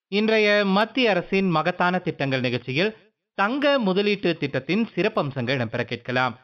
இன்றைய மத்திய அரசின் மகத்தான திட்டங்கள் நிகழ்ச்சியில் தங்க முதலீட்டு திட்டத்தின் சிறப்பம்சங்கள் இடம்பெற கேட்கலாம்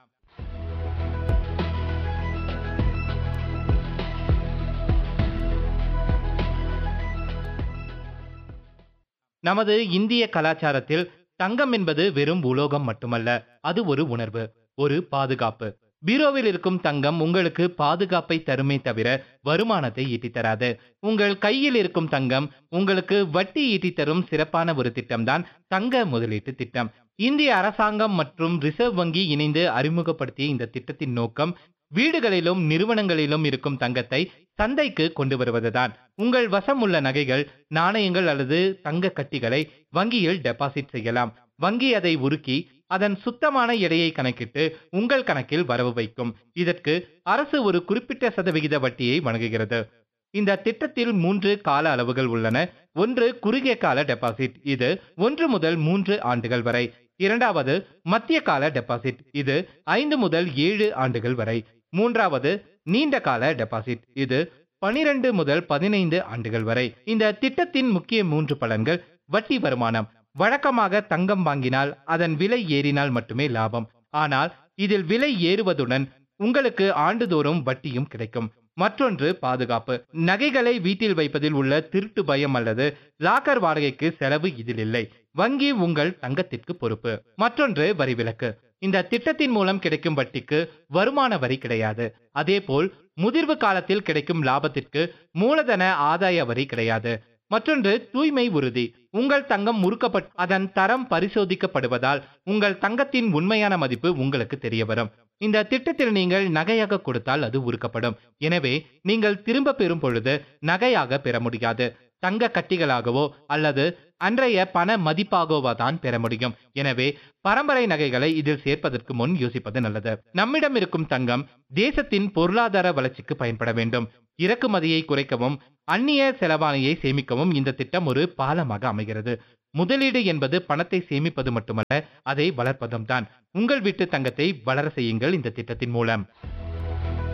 நமது இந்திய கலாச்சாரத்தில் தங்கம் என்பது வெறும் உலோகம் மட்டுமல்ல அது ஒரு உணர்வு ஒரு பாதுகாப்பு பீரோவில் இருக்கும் தங்கம் உங்களுக்கு பாதுகாப்பை தருமே தவிர வருமானத்தை ஈட்டித் தராது உங்கள் கையில் இருக்கும் தங்கம் உங்களுக்கு வட்டி ஈட்டித் தரும் சிறப்பான ஒரு திட்டம்தான் தங்க முதலீட்டு திட்டம் இந்திய அரசாங்கம் மற்றும் ரிசர்வ் வங்கி இணைந்து அறிமுகப்படுத்திய இந்த திட்டத்தின் நோக்கம் வீடுகளிலும் நிறுவனங்களிலும் இருக்கும் தங்கத்தை சந்தைக்கு கொண்டு வருவதுதான் உங்கள் வசம் உள்ள நகைகள் நாணயங்கள் அல்லது தங்க கட்டிகளை வங்கியில் டெபாசிட் செய்யலாம் வங்கி அதை உருக்கி அதன் சுத்தமான எடையை கணக்கிட்டு உங்கள் கணக்கில் வரவு வைக்கும் இதற்கு அரசு ஒரு குறிப்பிட்ட சதவிகித வட்டியை வழங்குகிறது இந்த திட்டத்தில் மூன்று கால அளவுகள் உள்ளன ஒன்று குறுகிய கால டெபாசிட் இது ஒன்று முதல் மூன்று ஆண்டுகள் வரை இரண்டாவது மத்திய கால டெபாசிட் இது ஐந்து முதல் ஏழு ஆண்டுகள் வரை மூன்றாவது நீண்ட கால டெபாசிட் இது பனிரெண்டு முதல் பதினைந்து ஆண்டுகள் வரை இந்த திட்டத்தின் முக்கிய மூன்று பலன்கள் வட்டி வருமானம் வழக்கமாக தங்கம் வாங்கினால் அதன் விலை ஏறினால் மட்டுமே லாபம் ஆனால் இதில் விலை ஏறுவதுடன் உங்களுக்கு ஆண்டுதோறும் வட்டியும் கிடைக்கும் மற்றொன்று பாதுகாப்பு நகைகளை வீட்டில் வைப்பதில் உள்ள திருட்டு பயம் அல்லது லாக்கர் வாடகைக்கு செலவு இதில் இல்லை வங்கி உங்கள் தங்கத்திற்கு பொறுப்பு மற்றொன்று வரி விலக்கு இந்த திட்டத்தின் மூலம் கிடைக்கும் வட்டிக்கு வருமான வரி கிடையாது அதேபோல் முதிர்வு காலத்தில் கிடைக்கும் லாபத்திற்கு மூலதன ஆதாய வரி கிடையாது மற்றொன்று தூய்மை உறுதி உங்கள் தங்கம் முறுக்கப்பட்டு அதன் தரம் பரிசோதிக்கப்படுவதால் உங்கள் தங்கத்தின் உண்மையான மதிப்பு உங்களுக்கு தெரிய வரும் இந்த திட்டத்தில் நீங்கள் நகையாக கொடுத்தால் அது உருக்கப்படும் எனவே நீங்கள் திரும்ப பெறும் பொழுது நகையாக பெற முடியாது தங்க கட்டிகளாகவோ அல்லது அன்றைய பண மதிப்பாகவோ தான் பெற முடியும் எனவே பரம்பரை நகைகளை இதில் சேர்ப்பதற்கு முன் யோசிப்பது நல்லது நம்மிடம் இருக்கும் தங்கம் தேசத்தின் பொருளாதார வளர்ச்சிக்கு பயன்பட வேண்டும் இறக்குமதியை குறைக்கவும் அந்நிய செலவாணியை சேமிக்கவும் இந்த திட்டம் ஒரு பாலமாக அமைகிறது முதலீடு என்பது பணத்தை சேமிப்பது மட்டுமல்ல அதை வளர்ப்பதும் தான் உங்கள் வீட்டு தங்கத்தை வளர செய்யுங்கள் இந்த திட்டத்தின் மூலம்